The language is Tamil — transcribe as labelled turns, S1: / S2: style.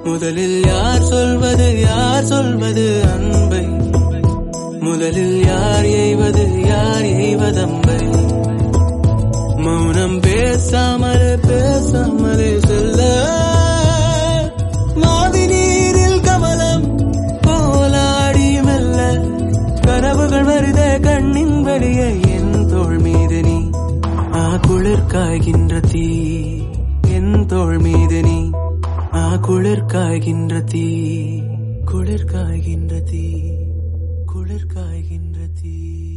S1: முதலில் யார் சொல்வது யார் சொல்வது அன்பை முதலில் யார் எய்வது யார் எய்வதம்பை மௌனம் பேசாமலே பேசாமலே செல்ல மாதி நீரில் கமலம் போலாடி மெல்ல கனவுகள் வருதே கண்ணின் வழியே என் தோள் மீது நீ ஆ குளிர் காய்கின்ற தீ என் தோள் மீது நீ ஆ குளிர் காய்கின்ற தீ குளிர் காய்கின்ற தீ குளிர் காய்கின்ற தீ